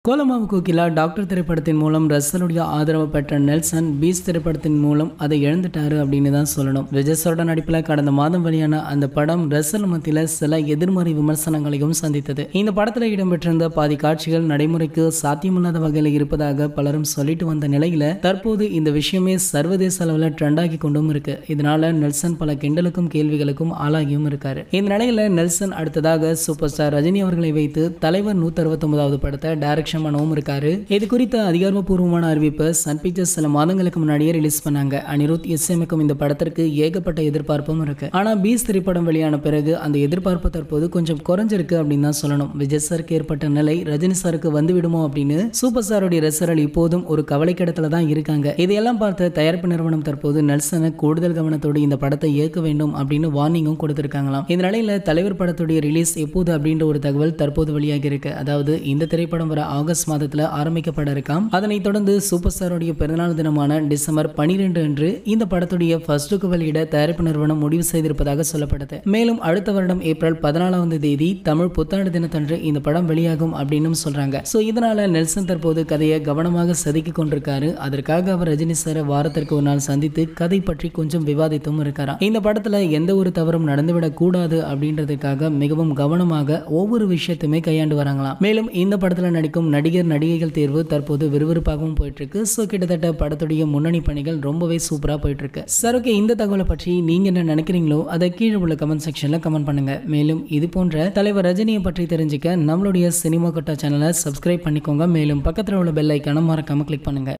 கோலமாவு Kokila doctor திரைப்படத்தின் மூலம் ரசலுடைய ஆதரவு பெற்ற நெல்சன் பீஸ் திரைப்படத்தின் மூலம் அதை இழந்துட்டாரு அப்படின்னு தான் சொல்லணும் விஜயசோட நடிப்பில் கடந்த மாதம் வெளியான அந்த படம் ரசல் மத்தியில் சில எதிர்மறை விமர்சனங்களையும் சந்தித்தது இந்த படத்தில் இடம்பெற்றிருந்த பாதி காட்சிகள் நடைமுறைக்கு சாத்தியமில்லாத வகையில் இருப்பதாக பலரும் சொல்லிட்டு வந்த நிலையில தற்போது இந்த விஷயமே சர்வதேச அளவில் ட்ரெண்டாகி கொண்டும் இருக்கு இதனால நெல்சன் பல கிண்டலுக்கும் கேள்விகளுக்கும் ஆளாகியும் இருக்காரு இந்த நிலையில நெல்சன் அடுத்ததாக சூப்பர் ஸ்டார் ரஜினி அவர்களை வைத்து தலைவர் நூத்தி அறுபத்தொன்பதாவது படத்தை டைரக்ஷன் பண்ணவும் இருக்காரு இது குறித்த அதிகாரப்பூர்வமான அறிவிப்பை சன் பிக்சர்ஸ் சில மாதங்களுக்கு முன்னாடியே ரிலீஸ் பண்ணாங்க அனிருத் இசையமைக்கும் இந்த படத்திற்கு ஏகப்பட்ட எதிர்பார்ப்பும் இருக்கு ஆனா பீஸ் திரைப்படம் வெளியான பிறகு அந்த எதிர்பார்ப்பு தற்போது கொஞ்சம் குறைஞ்சிருக்கு அப்படின்னு தான் சொல்லணும் விஜய் சாருக்கு ஏற்பட்ட நிலை ரஜினி சாருக்கு வந்து விடுமோ அப்படின்னு சூப்பர் ஸ்டாருடைய ரசிகர்கள் இப்போதும் ஒரு கவலைக்கிடத்துல தான் இருக்காங்க இதையெல்லாம் பார்த்த தயாரிப்பு நிறுவனம் தற்போது நெல்சனை கூடுதல் கவனத்தோடு இந்த படத்தை இயக்க வேண்டும் அப்படின்னு வார்னிங்கும் கொடுத்திருக்காங்களாம் இந்த நிலையில தலைவர் படத்துடைய ரிலீஸ் எப்போது அப்படின்ற ஒரு தகவல் தற்போது வெளியாகி இருக்கு அதாவது இந்த திரைப்படம் வர ஆகஸ்ட் மாதத்துல ஆரம்பிக்கப்பட இருக்காம் அதனைத் தொடர்ந்து சூப்பர் ஸ்டாருடைய பிறந்தநாள் தினமான டிசம்பர் பனிரெண்டு அன்று இந்த படத்துடைய ஃபர்ஸ்ட் லுக் வெளியிட தயாரிப்பு நிறுவனம் முடிவு செய்திருப்பதாக சொல்லப்படுது மேலும் அடுத்த வருடம் ஏப்ரல் பதினாலாம் தேதி தமிழ் புத்தாண்டு தினத்தன்று இந்த படம் வெளியாகும் அப்படின்னு சொல்றாங்க சோ இதனால நெல்சன் தற்போது கதையை கவனமாக செதுக்கி கொண்டிருக்காரு அதற்காக அவர் ரஜினி சாரை வாரத்திற்கு ஒரு நாள் சந்தித்து கதை பற்றி கொஞ்சம் விவாதித்தும் இருக்காராம் இந்த படத்துல எந்த ஒரு தவறும் நடந்துவிடக் கூடாது அப்படின்றதுக்காக மிகவும் கவனமாக ஒவ்வொரு விஷயத்தையுமே கையாண்டு வராங்களாம் மேலும் இந்த படத்துல நடிக்கும் நடிகர் நடிகைகள் தேர்வு தற்போது விறுவிறுப்பாகவும் போயிட்டு இருக்கு ஸோ கிட்டத்தட்ட படத்துடைய முன்னணி பணிகள் ரொம்பவே சூப்பரா போயிட்டு இருக்கு சார் ஓகே இந்த தகவலை பற்றி நீங்க என்ன நினைக்கிறீங்களோ அதை கீழே உள்ள கமெண்ட் செக்ஷன்ல கமெண்ட் பண்ணுங்க மேலும் இது போன்ற தலைவர் ரஜினியை பற்றி தெரிஞ்சுக்க நம்மளுடைய சினிமா கொட்டா சேனலை சப்ஸ்கிரைப் பண்ணிக்கோங்க மேலும் பக்கத்தில் உள்ள பெல் ஐக்கான மறக்காம கிளிக் பண்ணுங்க